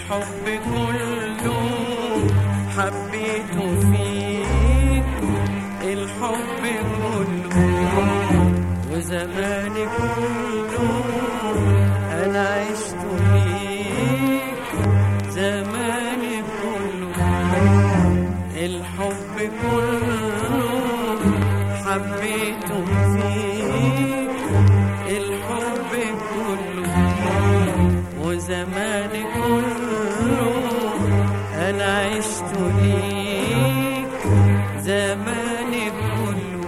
الحب كله حبيته فيك الحب كله وزماني كله انا عشت ليك زماني كله الحب كله حبيته فيك الحب كله وزماني كله انا عشت ليك زماني كله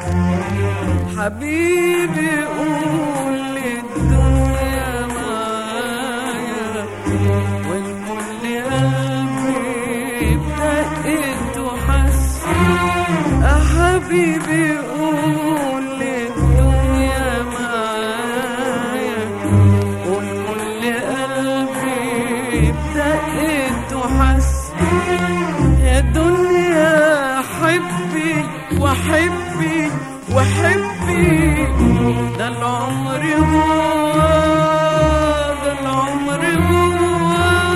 حبيبي قول للدنيا معايا والكل قلبي بدقت وحس يا حبيبي قول للدنيا معايا والكل قلبي بدقت وحس يا دنيا حبي وحبي وحبي ده العمر هو ده العمر هو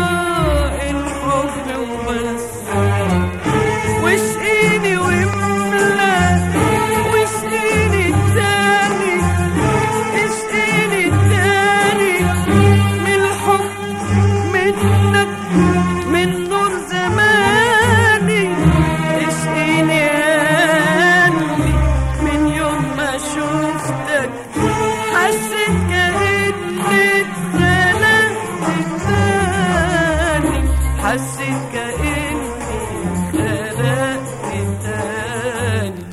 الحب وبس واسقيني واملا واسقيني التاني اسقيني التاني من الحب منك من نور زماني اسقيني يا قلبي من يوم ما شفتك حسيت كأني اتخلقت تاني حسيت كأني اتخلقت تاني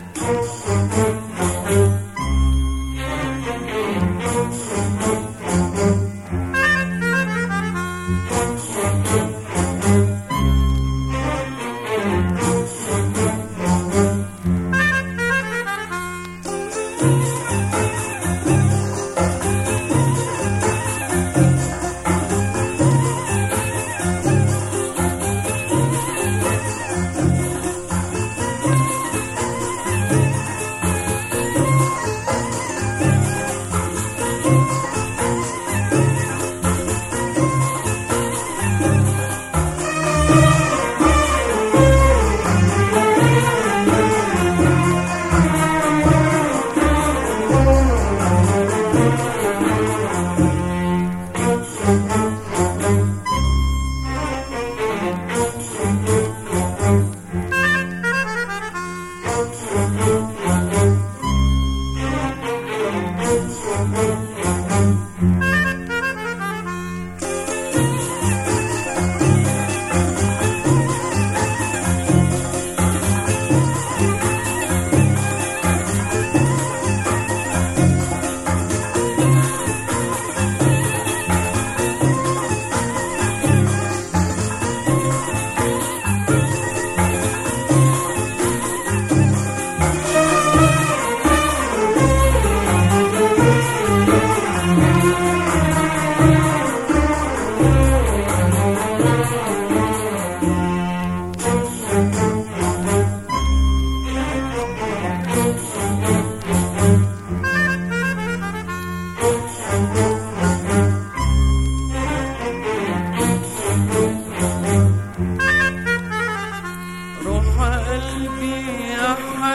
روح قلبي يا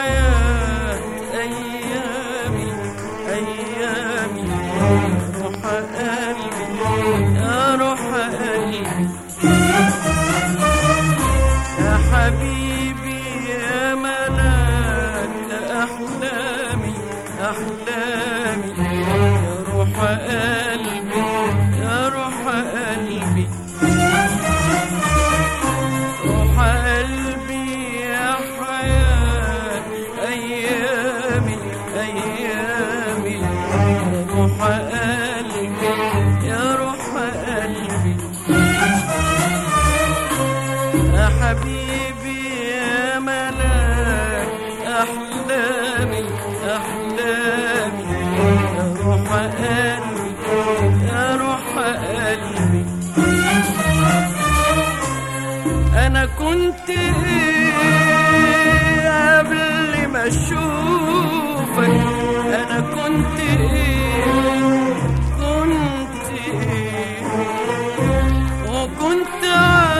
حياة أيامي أيامي روح قلبي يا روح قلبي يا حبيبي يا ملاك أحلامي أحلامي يا روح قلبي يا روح قلبي روح قلبي يا حياة أيامي أيامي روح قلبي يا روح قلبي يا حبيبي يا ملاك أحلامي أحلامي يا روح قلبي يا روح قلبي انا كنت ايه قبل ما اشوفك انا كنت ايه كنت ايه وكنت عارف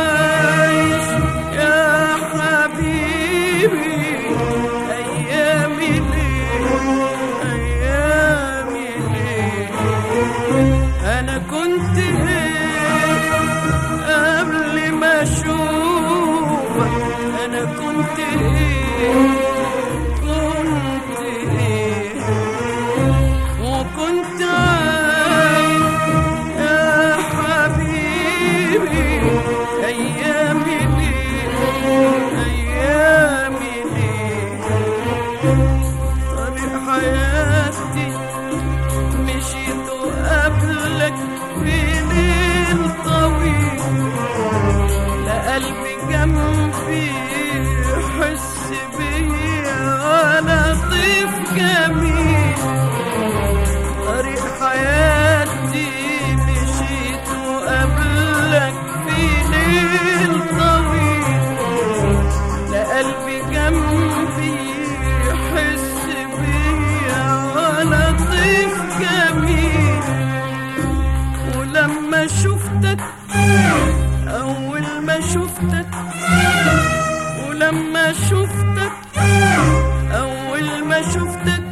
ولما شفتك أول ما شفتك ولما شفتك أول ما شفتك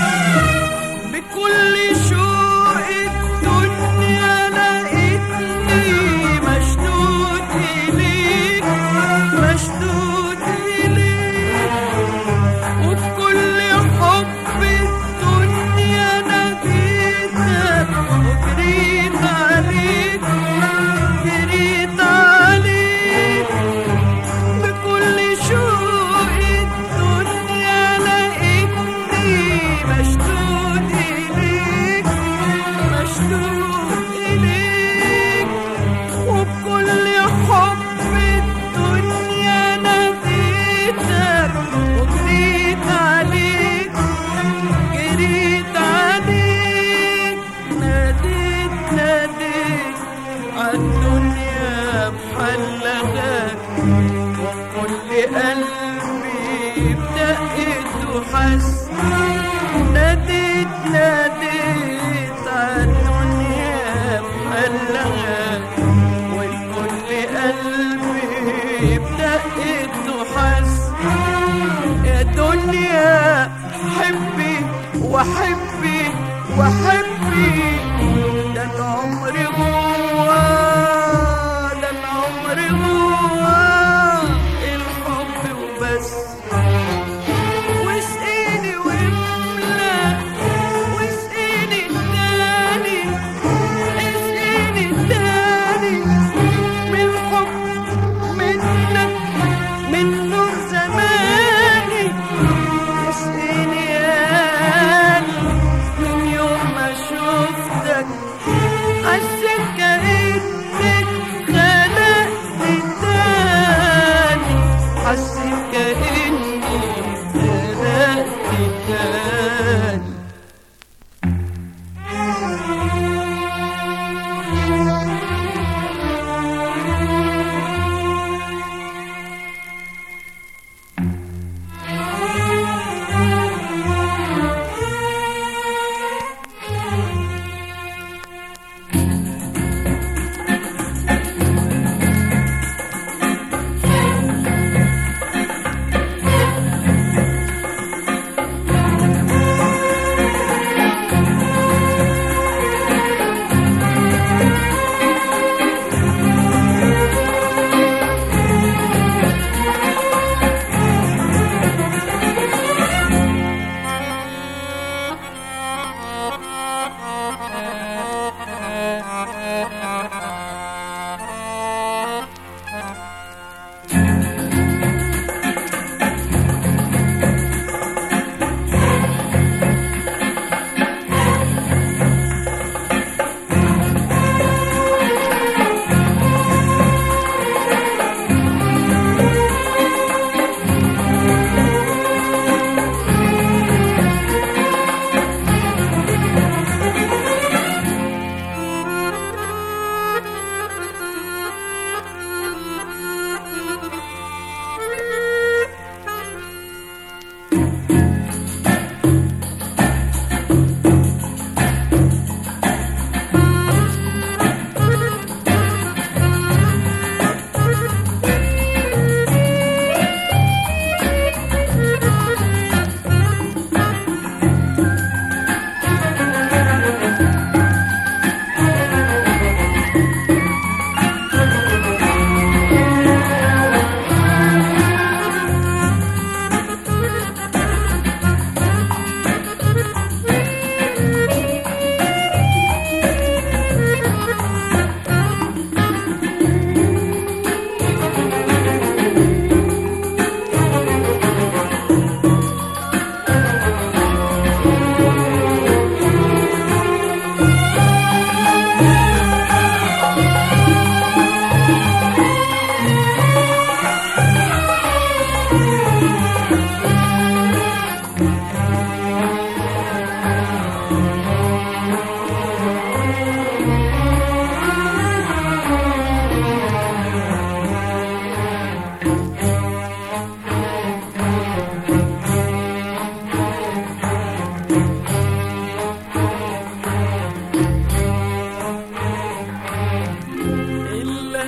بكل شوق الدنيا لقيتني مشدود إليك مشدود إليك وبكل حب الدنيا ناديتك وجريت عليك جريت عليك بكل شوق الدنيا لقيتني مشدود إليك مشدود إليك وبكل حب الدنيا ناديتك وجريت عليك جريت عليك ناديت ناديت عالدنيا بحلقك وكل قلبي بدقت وحس ناديت ناديت عالدنيا بحلقك والكل قلبي بدقت وحس يا دنيا حبي وحبي وحبي ده العمر جوا ده العمر جوا الحب وبس واسقيني واملى واسقيني التاني اسقيني التاني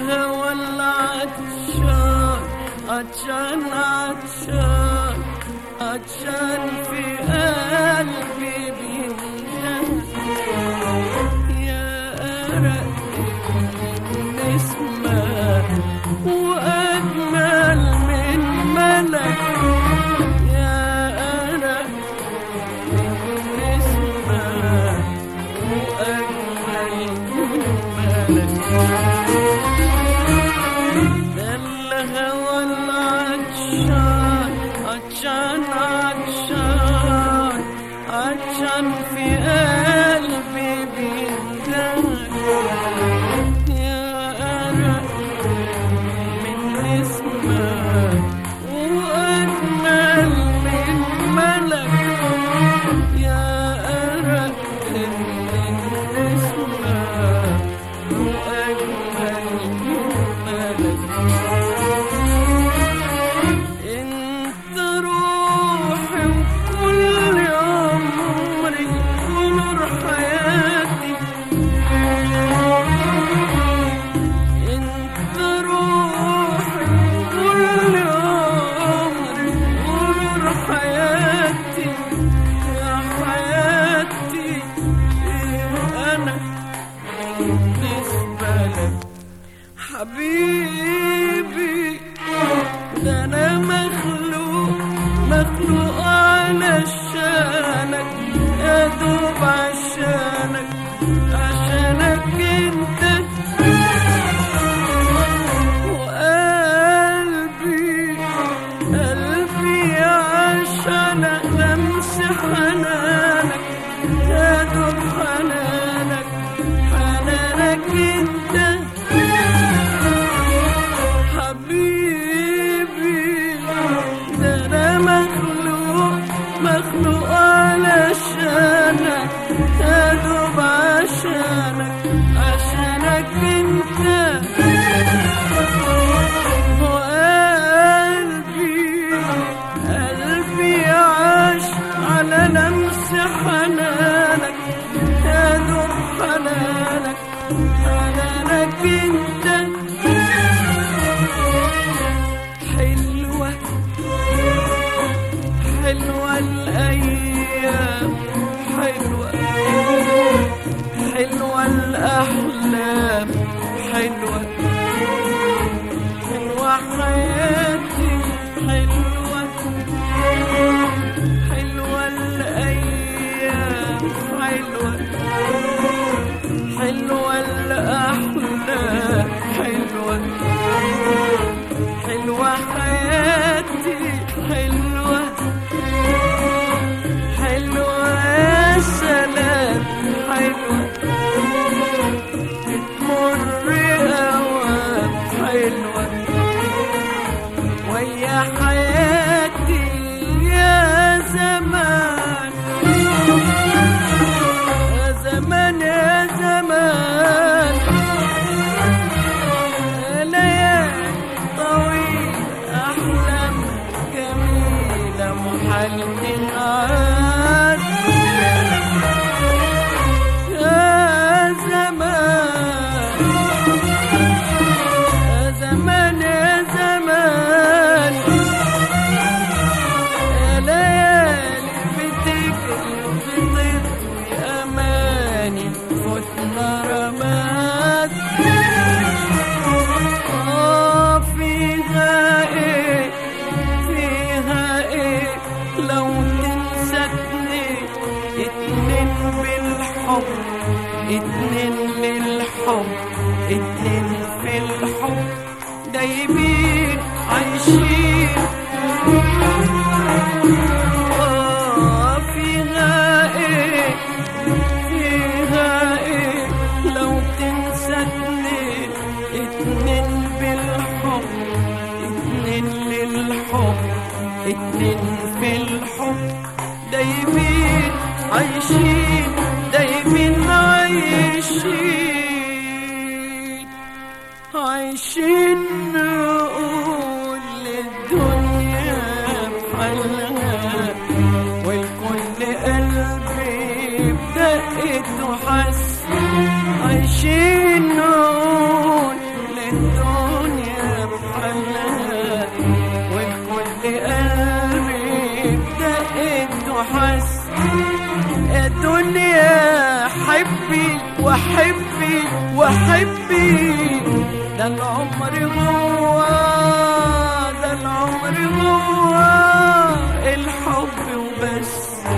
الهوى العطشان عطشان عطشان عطشان في قلبي بيندهك يا أرق نسمة وأجمل من ملك يا أرق نسمة وأجمل من ملك ده الهوى العطشان عطشان عطشان عطشان في قلبي بيندهك يا أرق من اسمك وأجمل من ملك يا أرق من اسمك وأجمل من ملك انت روحي وكل عمري ونور حياتي انت روحي وكل عمري ونور حياتي يا حياتي انا بالنسبة لك حبيبي ده انا مخلوق مخلوق علشانك يا دوب عشانك عشانك انت وقلبي قلبي عشان لمس حنانك يا دوب حنانك حنانك انت حبيبي ده انا مخلوق مخلوق علشانك يا دوب عشانك عشانك انت وقلبي قلبي عاش على لمس حنانك يا دوب حنانك حنانك انت حلوة حلوة الأيام حلوة حلوة الأحلام حلوة حلوة حياتي حلوة حلوة الأيام حلوة حلوة الأحلام حلوة حلوة حياتي حلوة حلوة يا سلام حلوة بتمر أوام حلوة ويا حياتي يا زمان يا زمان يا زمان ليالي طويل أحلام جميلة محل عاد يا زمان يا زمان يا زمان يا ليالي بتجري وبتطوي أماني فتنا رماد آه فيها ايه فيها ايه لو تنسكني اتنين بالحب اتنين للحب اتنين في الحب دايبين عايشين آه فيها ايه فيها ايه لو تنسى اتنين اتنين بالحب اتنين للحب اتنين في الحب دايمين عايشين دايمين عايشين عايشين نقول للدنيا بحالها والكل قلبي بدقت وحس عايشين نقول للدنيا ده العمر هو ده العمر هو الحب وبس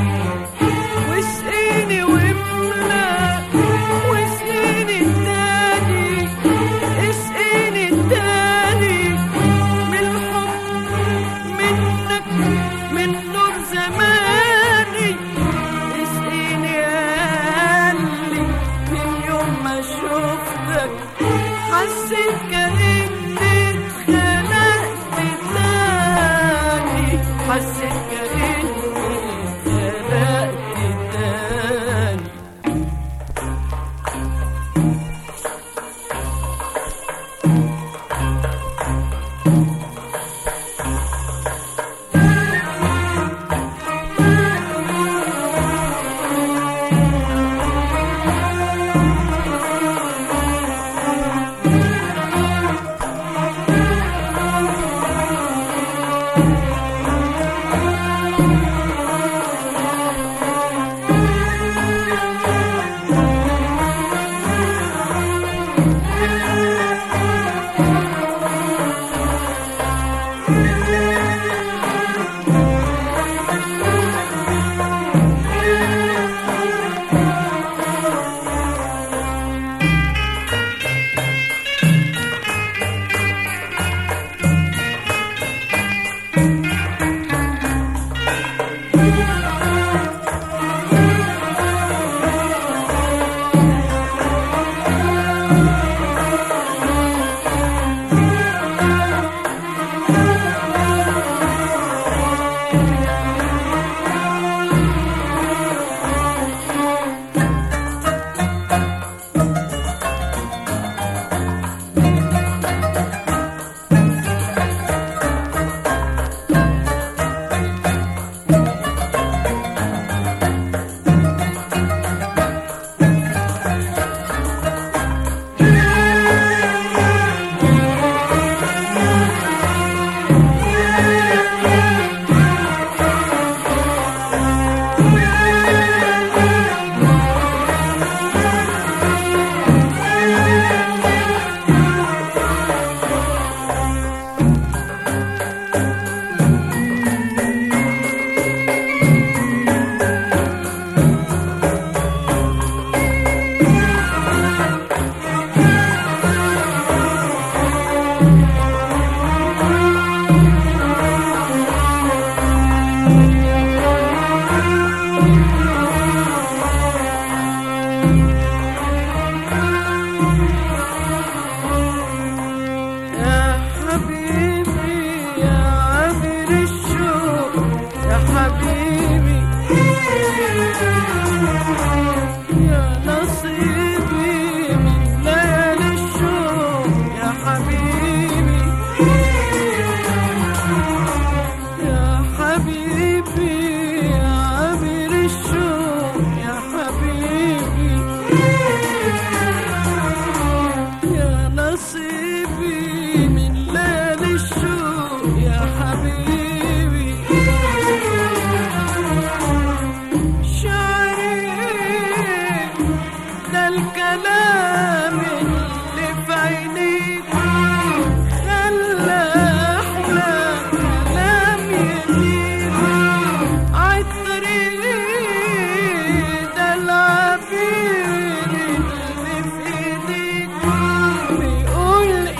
واسقيني واملى واسقيني التاني اسقيني التاني من الحب منك من نور زماني اسقيني قلبي من يوم ما شفتك حسيت كأني اتخلقت تاني حسيت كأني اتخلقت تاني يا حبيبي يا عبر الشوق يا حبيبي يا نصيبي من ليالي الشوق يا حبيبي يا حبيبي يا عبر الشوق يا حبيبي يا نصيبي من ليالي الشوق يا حبيبي شعري ده الكلام اللي في عينيك خلى أحلى كلام يليق عالطريق ده العبير اللي في ايديك بيقول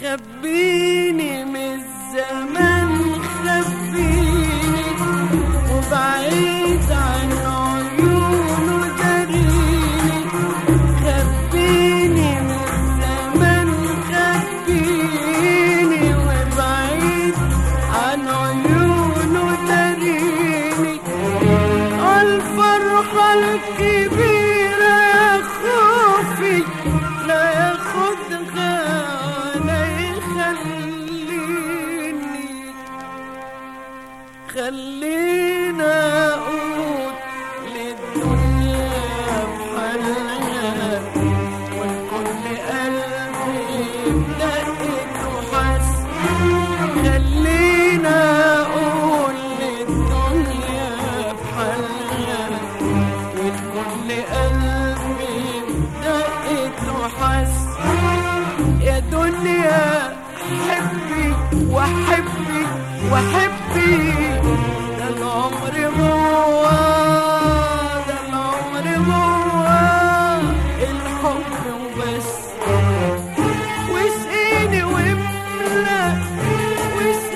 خبيني من الزمان خبيني وبعيد عن عيونه داريني خبيني من الزمان خبيني وبعيد عن عيونه داريني الفرحة الكبيرة يا خوفي لا ياخدها ولا يخليني خلينا أقول للدنيا بحالها والكل قلبي بدقت وحس خلينا أقول للدنيا بحالها والكل قلبي بدقت وحس يا دنيا حبي وحبي وحبي ده العمر هو ده العمر هو الحب وبس واسقيني واملى واسقيني